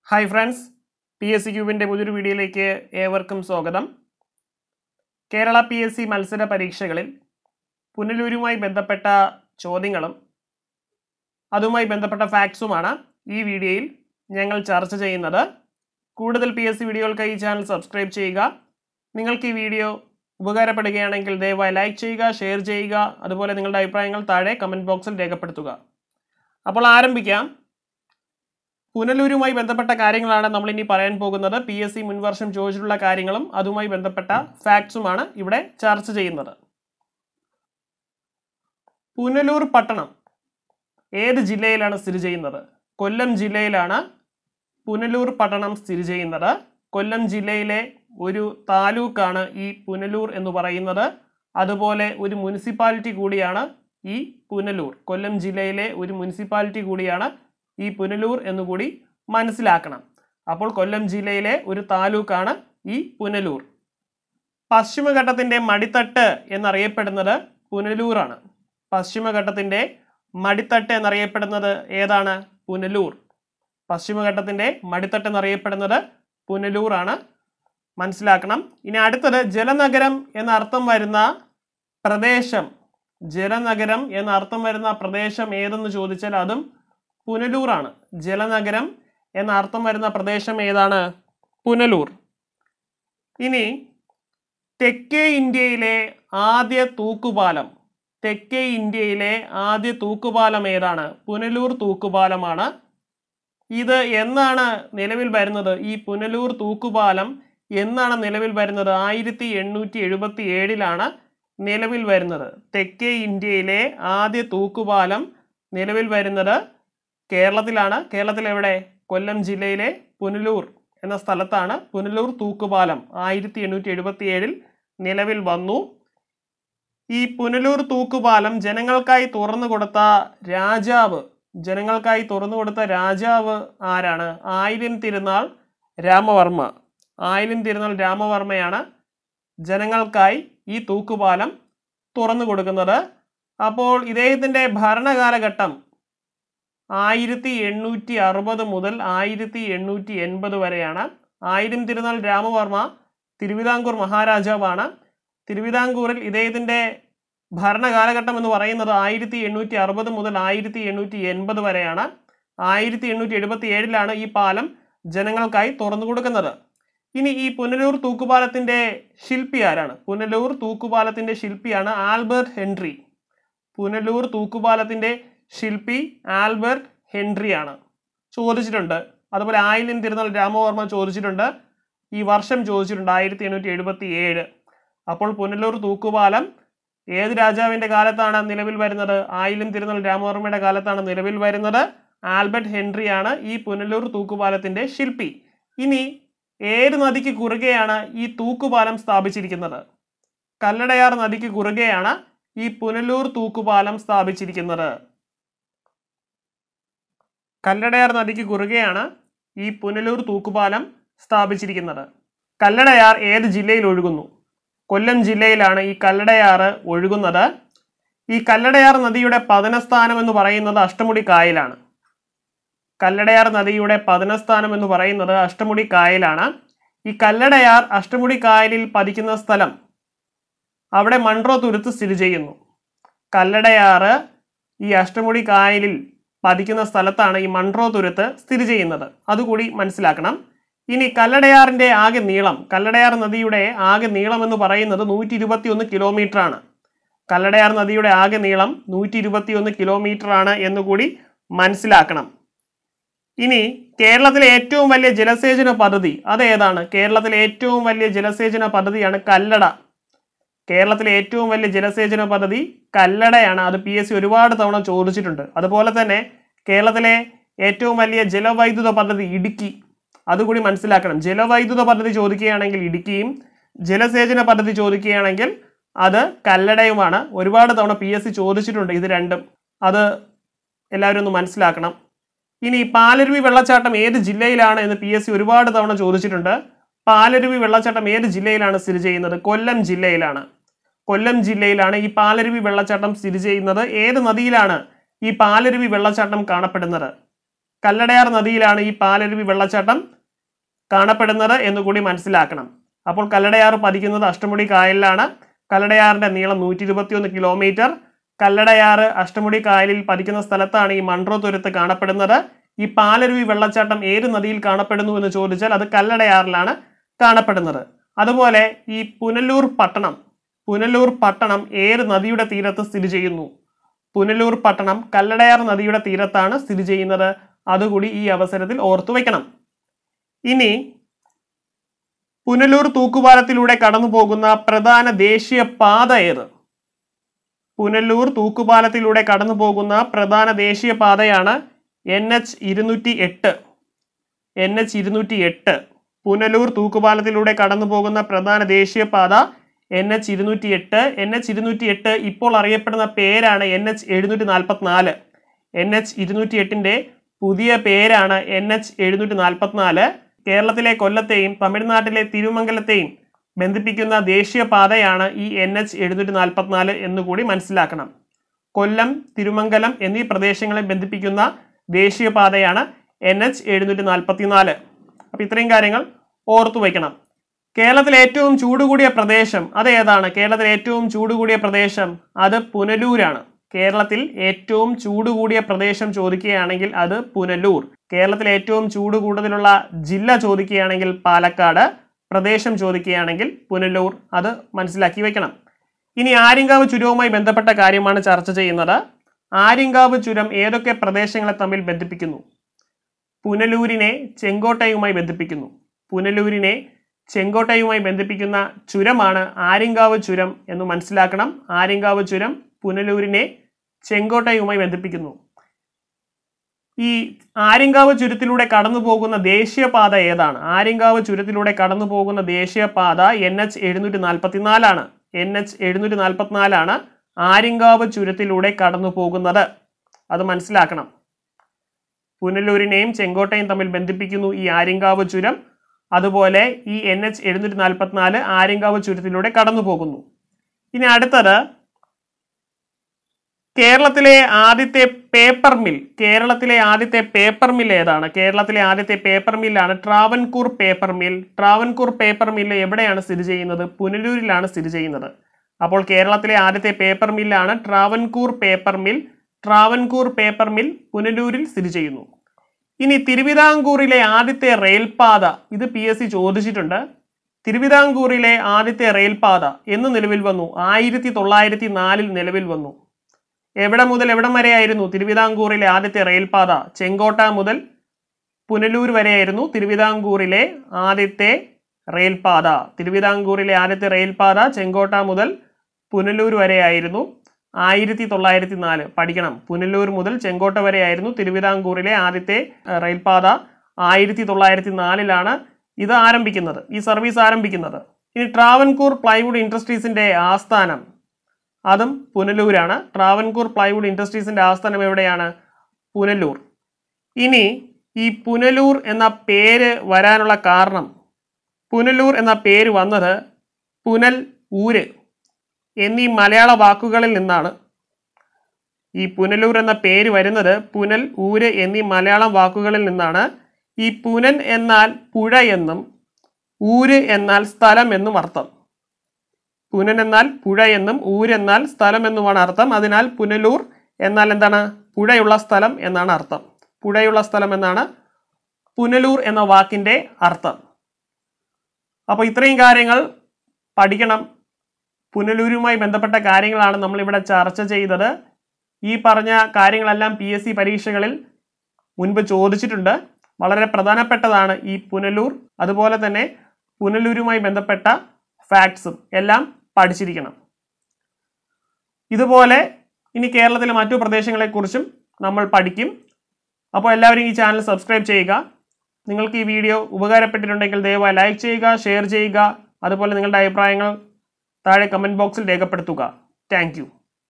hi friends P S C ക്യൂബിൻ്റെ പുതിയൊരു വീഡിയോയിലേക്ക് ഏവർക്കും സ്വാഗതം കേരള പി എസ് സി മത്സര പരീക്ഷകളിൽ പുനലൂരുമായി ബന്ധപ്പെട്ട ചോദ്യങ്ങളും അതുമായി ബന്ധപ്പെട്ട ഫാക്ട്സുമാണ് ഈ വീഡിയോയിൽ ഞങ്ങൾ ചർച്ച ചെയ്യുന്നത് കൂടുതൽ പി എസ് സി വീഡിയോകൾക്കായി ഈ ചാനൽ സബ്സ്ക്രൈബ് ചെയ്യുക നിങ്ങൾക്ക് ഈ വീഡിയോ ഉപകാരപ്പെടുകയാണെങ്കിൽ ദയവായി ലൈക്ക് ചെയ്യുക ഷെയർ ചെയ്യുക അതുപോലെ നിങ്ങളുടെ അഭിപ്രായങ്ങൾ താഴെ കമൻറ്റ് ബോക്സിൽ രേഖപ്പെടുത്തുക അപ്പോൾ ആരംഭിക്കാം പുനലൂരുമായി ബന്ധപ്പെട്ട കാര്യങ്ങളാണ് നമ്മൾ ഇനി പറയാൻ പോകുന്നത് പി എസ് സി മുൻവർഷം ചോദിച്ചിട്ടുള്ള കാര്യങ്ങളും അതുമായി ബന്ധപ്പെട്ട ഫാക്ട്സുമാണ് ഇവിടെ ചർച്ച ചെയ്യുന്നത് പുനലൂർ പട്ടണം ഏത് ജില്ലയിലാണ് സ്ഥിതി ചെയ്യുന്നത് കൊല്ലം ജില്ലയിലാണ് പുനലൂർ പട്ടണം സ്ഥിതി ചെയ്യുന്നത് കൊല്ലം ജില്ലയിലെ ഒരു താലൂക്കാണ് ഈ പുനലൂർ എന്ന് പറയുന്നത് അതുപോലെ ഒരു മുനിസിപ്പാലിറ്റി കൂടിയാണ് ഈ പുനലൂർ കൊല്ലം ജില്ലയിലെ ഒരു മുനിസിപ്പാലിറ്റി കൂടിയാണ് ഈ പുനലൂർ എന്നുകൂടി മനസ്സിലാക്കണം അപ്പോൾ കൊല്ലം ജില്ലയിലെ ഒരു താലൂക്കാണ് ഈ പുനലൂർ പശ്ചിമഘട്ടത്തിൻ്റെ മടിത്തട്ട് എന്നറിയപ്പെടുന്നത് പുനലൂറാണ് പശ്ചിമഘട്ടത്തിൻ്റെ മടിത്തട്ട് എന്നറിയപ്പെടുന്നത് ഏതാണ് പുനലൂർ പശ്ചിമഘട്ടത്തിൻ്റെ മടിത്തട്ട് എന്നറിയപ്പെടുന്നത് പുനലൂറാണ് മനസ്സിലാക്കണം ഇനി അടുത്തത് ജലനഗരം എന്ന അർത്ഥം വരുന്ന പ്രദേശം ജലനഗരം എന്ന അർത്ഥം വരുന്ന പ്രദേശം ഏതെന്ന് ചോദിച്ചാൽ അതും പുനലൂറാണ് ജലനഗരം എന്ന അർത്ഥം വരുന്ന പ്രദേശം ഏതാണ് പുനലൂർ ഇനി തെക്കേ ഇന്ത്യയിലെ ആദ്യ തൂക്കുപാലം തെക്കേ ഇന്ത്യയിലെ ആദ്യ തൂക്കുപാലം ഏതാണ് പുനലൂർ തൂക്കുപാലമാണ് ഇത് എന്നാണ് നിലവിൽ വരുന്നത് ഈ പുനലൂർ തൂക്കുപാലം എന്നാണ് നിലവിൽ വരുന്നത് ആയിരത്തി എണ്ണൂറ്റി എഴുപത്തി ഏഴിലാണ് നിലവിൽ വരുന്നത് തെക്കേ ഇന്ത്യയിലെ ആദ്യ തൂക്കുപാലം നിലവിൽ വരുന്നത് കേരളത്തിലാണ് കേരളത്തിൽ എവിടെ കൊല്ലം ജില്ലയിലെ പുനലൂർ എന്ന സ്ഥലത്താണ് പുനലൂർ തൂക്കുപാലം ആയിരത്തി എണ്ണൂറ്റി എഴുപത്തി ഏഴിൽ നിലവിൽ വന്നു ഈ പുനലൂർ തൂക്കുപാലം ജനങ്ങൾക്കായി തുറന്നു കൊടുത്ത രാജാവ് ജനങ്ങൾക്കായി തുറന്നു കൊടുത്ത രാജാവ് ആരാണ് ആയിരം തിരുനാൾ രാമവർമ്മ ആയിരം തിരുനാൾ രാമവർമ്മയാണ് ജനങ്ങൾക്കായി ഈ തൂക്കുപാലം തുറന്നു കൊടുക്കുന്നത് അപ്പോൾ ഇദ്ദേഹത്തിൻ്റെ ഭരണകാലഘട്ടം ആയിരത്തി എണ്ണൂറ്റി അറുപത് മുതൽ ആയിരത്തി എണ്ണൂറ്റി എൺപത് വരെയാണ് ആയിരം തിരുനാൾ രാമവർമ്മ തിരുവിതാംകൂർ മഹാരാജാവാണ് തിരുവിതാംകൂറിൽ ഇദ്ദേഹത്തിൻ്റെ ഭരണകാലഘട്ടം എന്ന് പറയുന്നത് ആയിരത്തി എണ്ണൂറ്റി അറുപത് മുതൽ ആയിരത്തി എണ്ണൂറ്റി എൺപത് വരെയാണ് ആയിരത്തി എണ്ണൂറ്റി എഴുപത്തി ഏഴിലാണ് ഈ പാലം ജനങ്ങൾക്കായി തുറന്നു കൊടുക്കുന്നത് ഇനി ഈ പുനലൂർ തൂക്കുപാലത്തിൻ്റെ ശില്പി ആരാണ് പുനലൂർ തൂക്കുപാലത്തിൻ്റെ ശില്പിയാണ് ആൽബർട്ട് ഹെൻറി പുനലൂർ തൂക്കുപാലത്തിൻ്റെ ശില്പി ആൽബർട്ട് ഹെൻറിയാണ് ചോദിച്ചിട്ടുണ്ട് അതുപോലെ ആയില്യം തിരുനാൾ രാമവർമ്മ ചോദിച്ചിട്ടുണ്ട് ഈ വർഷം ചോദിച്ചിട്ടുണ്ട് ആയിരത്തി എണ്ണൂറ്റി എഴുപത്തി ഏഴ് അപ്പോൾ പുനലൂർ തൂക്കുപാലം ഏത് രാജാവിൻ്റെ കാലത്താണ് നിലവിൽ വരുന്നത് ആയില്യം തിരുനാൾ രാമവർമ്മയുടെ കാലത്താണ് നിലവിൽ വരുന്നത് ആൽബർട്ട് ഹെൻറിയാണ് ഈ പുനലൂർ തൂക്കുപാലത്തിൻ്റെ ശില്പി ഇനി ഏത് നദിക്ക് കുറുകെയാണ് ഈ തൂക്കുപാലം സ്ഥാപിച്ചിരിക്കുന്നത് കല്ലടയാർ നദിക്ക് കുറുകെയാണ് ഈ പുനലൂർ തൂക്കുപാലം സ്ഥാപിച്ചിരിക്കുന്നത് കല്ലടയാർ നദിക്ക് കുറുകെയാണ് ഈ പുനലൂർ തൂക്കുപാലം സ്ഥാപിച്ചിരിക്കുന്നത് കല്ലടയാർ ഏത് ജില്ലയിൽ ഒഴുകുന്നു കൊല്ലം ജില്ലയിലാണ് ഈ കല്ലടയാർ ഒഴുകുന്നത് ഈ കല്ലടയാർ നദിയുടെ പതനസ്ഥാനം എന്ന് പറയുന്നത് അഷ്ടമുടി കായലാണ് കല്ലടയാർ നദിയുടെ പതനസ്ഥാനം എന്ന് പറയുന്നത് അഷ്ടമുടി കായലാണ് ഈ കല്ലടയാർ അഷ്ടമുടി കായലിൽ പതിക്കുന്ന സ്ഥലം അവിടെ മൺട്രോ തുരുത്ത് സ്ഥിതി ചെയ്യുന്നു കല്ലടയാറ് ഈ അഷ്ടമുടി കായലിൽ പതിക്കുന്ന സ്ഥലത്താണ് ഈ മൺട്രോ തുരുത്ത് സ്ഥിതി ചെയ്യുന്നത് അതുകൂടി മനസ്സിലാക്കണം ഇനി കല്ലടയാറിൻ്റെ ആകെ നീളം കല്ലടയാർ നദിയുടെ ആകെ നീളം എന്ന് പറയുന്നത് നൂറ്റി ഇരുപത്തി ഒന്ന് കിലോമീറ്റർ ആണ് കല്ലടയാർ നദിയുടെ ആകെ നീളം നൂറ്റി ഇരുപത്തി ഒന്ന് കിലോമീറ്റർ ആണ് എന്നുകൂടി മനസ്സിലാക്കണം ഇനി കേരളത്തിലെ ഏറ്റവും വലിയ ജലസേചന പദ്ധതി അതേതാണ് കേരളത്തിലെ ഏറ്റവും വലിയ ജലസേചന പദ്ധതിയാണ് കല്ലട കേരളത്തിലെ ഏറ്റവും വലിയ ജലസേചന പദ്ധതി കല്ലടയാണ് അത് പി എസ് സി ഒരുപാട് തവണ ചോദിച്ചിട്ടുണ്ട് അതുപോലെ തന്നെ കേരളത്തിലെ ഏറ്റവും വലിയ ജലവൈദ്യുത പദ്ധതി ഇടുക്കി അതുകൂടി മനസ്സിലാക്കണം ജലവൈദ്യുത പദ്ധതി ചോദിക്കുകയാണെങ്കിൽ ഇടുക്കിയും ജലസേചന പദ്ധതി ചോദിക്കുകയാണെങ്കിൽ അത് കല്ലടയുമാണ് ഒരുപാട് തവണ പി എസ് സി ചോദിച്ചിട്ടുണ്ട് ഇത് രണ്ടും അത് എല്ലാവരും ഒന്ന് മനസ്സിലാക്കണം ഇനി പാലരുവി വെള്ളച്ചാട്ടം ഏത് ജില്ലയിലാണ് എന്ന് പി എസ് സി ഒരുപാട് തവണ ചോദിച്ചിട്ടുണ്ട് പാലരുവി വെള്ളച്ചാട്ടം ഏത് ജില്ലയിലാണ് സ്ഥിതി ചെയ്യുന്നത് കൊല്ലം ജില്ലയിലാണ് കൊല്ലം ജില്ലയിലാണ് ഈ പാലരുവി വെള്ളച്ചാട്ടം സ്ഥിതി ചെയ്യുന്നത് ഏത് നദിയിലാണ് ഈ പാലരുവി വെള്ളച്ചാട്ടം കാണപ്പെടുന്നത് കല്ലടയാർ നദിയിലാണ് ഈ പാലരുവി വെള്ളച്ചാട്ടം കാണപ്പെടുന്നത് എന്ന് കൂടി മനസ്സിലാക്കണം അപ്പോൾ കല്ലടയാർ പതിക്കുന്നത് അഷ്ടമുടി കായലിലാണ് കല്ലടയാറിന്റെ നീളം നൂറ്റി ഇരുപത്തിയൊന്ന് കിലോമീറ്റർ കല്ലടയാറ് അഷ്ടമുടി കായലിൽ പതിക്കുന്ന സ്ഥലത്താണ് ഈ മൺട്രോ തുരുത്ത് കാണപ്പെടുന്നത് ഈ പാലരുവി വെള്ളച്ചാട്ടം ഏത് നദിയിൽ കാണപ്പെടുന്നു എന്ന് ചോദിച്ചാൽ അത് കല്ലടയാറിലാണ് കാണപ്പെടുന്നത് അതുപോലെ ഈ പുനലൂർ പട്ടണം പുനലൂർ പട്ടണം ഏത് നദിയുടെ തീരത്ത് സ്ഥിതി ചെയ്യുന്നു പുനലൂർ പട്ടണം കല്ലടയാർ നദിയുടെ തീരത്താണ് സ്ഥിതി ചെയ്യുന്നത് അതുകൂടി ഈ അവസരത്തിൽ ഓർത്തു വയ്ക്കണം ഇനി പുനലൂർ തൂക്കുപാലത്തിലൂടെ കടന്നു പോകുന്ന പ്രധാന ദേശീയ പാത ഏത് പുനലൂർ തൂക്കുപാലത്തിലൂടെ കടന്നു പോകുന്ന പ്രധാന ദേശീയ പാതയാണ് എൻ എച്ച് ഇരുന്നൂറ്റി എട്ട് എൻ എച്ച് ഇരുന്നൂറ്റി എട്ട് പുനലൂർ തൂക്കുപാലത്തിലൂടെ കടന്നു പോകുന്ന പ്രധാന ദേശീയപാത എൻ എച്ച് ഇരുന്നൂറ്റി എട്ട് എൻ എച്ച് ഇരുന്നൂറ്റി എട്ട് ഇപ്പോൾ അറിയപ്പെടുന്ന പേരാണ് എൻ എച്ച് എഴുന്നൂറ്റി നാൽപ്പത്തിനാല് എൻ എച്ച് ഇരുന്നൂറ്റി എട്ടിൻ്റെ പുതിയ പേരാണ് എൻ എച്ച് എഴുന്നൂറ്റി നാൽപ്പത്തിനാല് കേരളത്തിലെ കൊല്ലത്തെയും തമിഴ്നാട്ടിലെ തിരുമംഗലത്തെയും ബന്ധിപ്പിക്കുന്ന ദേശീയപാതയാണ് ഈ എൻ എച്ച് എഴുന്നൂറ്റി നാൽപ്പത്തിനാല് എന്നുകൂടി മനസ്സിലാക്കണം കൊല്ലം തിരുമംഗലം എന്നീ പ്രദേശങ്ങളെ ബന്ധിപ്പിക്കുന്ന ദേശീയപാതയാണ് എൻ എച്ച് എഴുന്നൂറ്റി നാൽപ്പത്തിനാല് അപ്പം ഇത്രയും കാര്യങ്ങൾ ഓർത്തു വയ്ക്കണം കേരളത്തിലെ ഏറ്റവും ചൂട് കൂടിയ പ്രദേശം അത് ഏതാണ് കേരളത്തിലെ ഏറ്റവും ചൂട് കൂടിയ പ്രദേശം അത് പുനലൂരാണ് കേരളത്തിൽ ഏറ്റവും ചൂട് കൂടിയ പ്രദേശം ചോദിക്കുകയാണെങ്കിൽ അത് പുനലൂർ കേരളത്തിലെ ഏറ്റവും ചൂട് കൂടുതലുള്ള ജില്ല ചോദിക്കുകയാണെങ്കിൽ പാലക്കാട് പ്രദേശം ചോദിക്കുകയാണെങ്കിൽ പുനലൂർ അത് മനസ്സിലാക്കി വെക്കണം ഇനി ആര്യങ്കാവ് ചുരവുമായി ബന്ധപ്പെട്ട കാര്യമാണ് ചർച്ച ചെയ്യുന്നത് ആര്യങ്കാവ് ചുരം ഏതൊക്കെ പ്രദേശങ്ങളെ തമ്മിൽ ബന്ധിപ്പിക്കുന്നു പുനലൂരിനെ ചെങ്കോട്ടയുമായി ബന്ധിപ്പിക്കുന്നു പുനലൂരിനെ ചെങ്കോട്ടയുമായി ബന്ധിപ്പിക്കുന്ന ചുരമാണ് ആര്യങ്കാവ് ചുരം എന്ന് മനസ്സിലാക്കണം ആര്യങ്കാവ് ചുരം പുനലൂരിനെ ചെങ്കോട്ടയുമായി ബന്ധിപ്പിക്കുന്നു ഈ ആര്യങ്കാവ് ചുരത്തിലൂടെ കടന്നു പോകുന്ന ദേശീയപാത ഏതാണ് ആര്യങ്കാവ് ചുരത്തിലൂടെ കടന്നു പോകുന്ന ദേശീയപാത എൻ എച്ച് എഴുന്നൂറ്റി നാൽപ്പത്തിനാലാണ് എൻ എച്ച് എഴുന്നൂറ്റി നാൽപ്പത്തിനാലാണ് ആര്യങ്കാവ് ചുരത്തിലൂടെ കടന്നു പോകുന്നത് അത് മനസ്സിലാക്കണം പുനലൂരിനെയും ചെങ്കോട്ടയും തമ്മിൽ ബന്ധിപ്പിക്കുന്നു ഈ ആര്യങ്കാവ് ചുരം അതുപോലെ ഈ എൻ എച്ച് എഴുന്നൂറ്റി നാൽപ്പത്തിനാല് ആര്യങ്കാവ് ചുരത്തിലൂടെ കടന്നു പോകുന്നു ഇനി അടുത്തത് കേരളത്തിലെ ആദ്യത്തെ പേപ്പർ മിൽ കേരളത്തിലെ ആദ്യത്തെ പേപ്പർ മിൽ ഏതാണ് കേരളത്തിലെ ആദ്യത്തെ പേപ്പർ മില്ലാണ് Travancore paper mill Travancore paper mill എവിടെയാണ് സ്ഥിതി ചെയ്യുന്നത് പുനലൂരിലാണ് സ്ഥിതി ചെയ്യുന്നത് അപ്പോൾ കേരളത്തിലെ ആദ്യത്തെ പേപ്പർ മില്ലാണ് Travancore paper mill Travancore paper mill പുനലൂരിൽ സ്ഥിതി ചെയ്യുന്നു ഇനി തിരുവിതാംകൂറിലെ ആദ്യത്തെ റെയിൽപാത ഇത് പി എസ് സി ചോദിച്ചിട്ടുണ്ട് തിരുവിതാംകൂറിലെ ആദ്യത്തെ റെയിൽപാത എന്ന് നിലവിൽ വന്നു ആയിരത്തി തൊള്ളായിരത്തി നാലിൽ നിലവിൽ വന്നു എവിടെ മുതൽ എവിടം വരെയായിരുന്നു തിരുവിതാംകൂറിലെ ആദ്യത്തെ റെയിൽപാത ചെങ്കോട്ട മുതൽ പുനലൂർ വരെയായിരുന്നു തിരുവിതാംകൂറിലെ ആദ്യത്തെ റെയിൽപാത തിരുവിതാംകൂറിലെ ആദ്യത്തെ റെയിൽപാത ചെങ്കോട്ട മുതൽ പുനലൂർ വരെയായിരുന്നു ആയിരത്തി തൊള്ളായിരത്തി നാല് പഠിക്കണം പുനലൂർ മുതൽ ചെങ്കോട്ട വരെയായിരുന്നു തിരുവിതാംകൂറിലെ ആദ്യത്തെ അഹ്, റെയിൽപാത ആയിരത്തി തൊള്ളായിരത്തി നാലിലാണ് ഇത് ആരംഭിക്കുന്നത് ഈ സർവീസ് ആരംഭിക്കുന്നത് ഇനി ട്രാവൻകൂർ പ്ലൈവുഡ് ഇൻഡസ്ട്രീസിന്റെ ആസ്ഥാനം അതും പുനലൂരാണ് ട്രാവൻകൂർ പ്ലൈവുഡ് ഇൻഡസ്ട്രീസിന്റെ ആസ്ഥാനം എവിടെയാണ് പുനലൂർ ഇനി ഈ പുനലൂർ എന്ന പേര് വരാനുള്ള കാരണം പുനലൂർ എന്ന പേര് വന്നത് പുനൽ ഊര് എന്നീ മലയാള വാക്കുകളിൽ നിന്നാണ് ഈ പുനലൂർ എന്ന പേര് വരുന്നത് പുനൽ ഊര് എന്നീ മലയാളം വാക്കുകളിൽ നിന്നാണ് ഈ പുനൻ എന്നാൽ പുഴ എന്നും ഊര് എന്നാൽ സ്ഥലം എന്നും അർത്ഥം പുനൻ എന്നാൽ പുഴ എന്നും ഊരെന്നാൽ സ്ഥലം എന്നുമാണ് അർത്ഥം അതിനാൽ പുനലൂർ എന്നാൽ എന്താണ് പുഴയുള്ള സ്ഥലം എന്നാണ് അർത്ഥം പുഴയുള്ള സ്ഥലം എന്നാണ് പുനലൂർ എന്ന വാക്കിന്റെ അർത്ഥം അപ്പോൾ ഇത്രയും കാര്യങ്ങൾ പഠിക്കണം പുനലൂരുമായി ബന്ധപ്പെട്ട കാര്യങ്ങളാണ് നമ്മളിവിടെ ചർച്ച ചെയ്തത് ഈ പറഞ്ഞ കാര്യങ്ങളെല്ലാം പി എസ് സി പരീക്ഷകളിൽ മുൻപ് ചോദിച്ചിട്ടുണ്ട് വളരെ പ്രധാനപ്പെട്ടതാണ് ഈ പുനലൂർ അതുപോലെ തന്നെ പുനലൂരുമായി ബന്ധപ്പെട്ട ഫാക്ട്സും എല്ലാം പഠിച്ചിരിക്കണം ഇതുപോലെ ഇനി കേരളത്തിലെ മറ്റു പ്രദേശങ്ങളെക്കുറിച്ചും നമ്മൾ പഠിക്കും അപ്പോൾ എല്ലാവരും ഈ ചാനൽ സബ്സ്ക്രൈബ് ചെയ്യുക നിങ്ങൾക്ക് ഈ വീഡിയോ ഉപകാരപ്പെട്ടിട്ടുണ്ടെങ്കിൽ ദയവായി ലൈക്ക് ചെയ്യുക ഷെയർ ചെയ്യുക അതുപോലെ നിങ്ങളുടെ അഭിപ്രായങ്ങൾ താഴെ കമൻറ്റ് ബോക്സിൽ രേഖപ്പെടുത്തുക താങ്ക്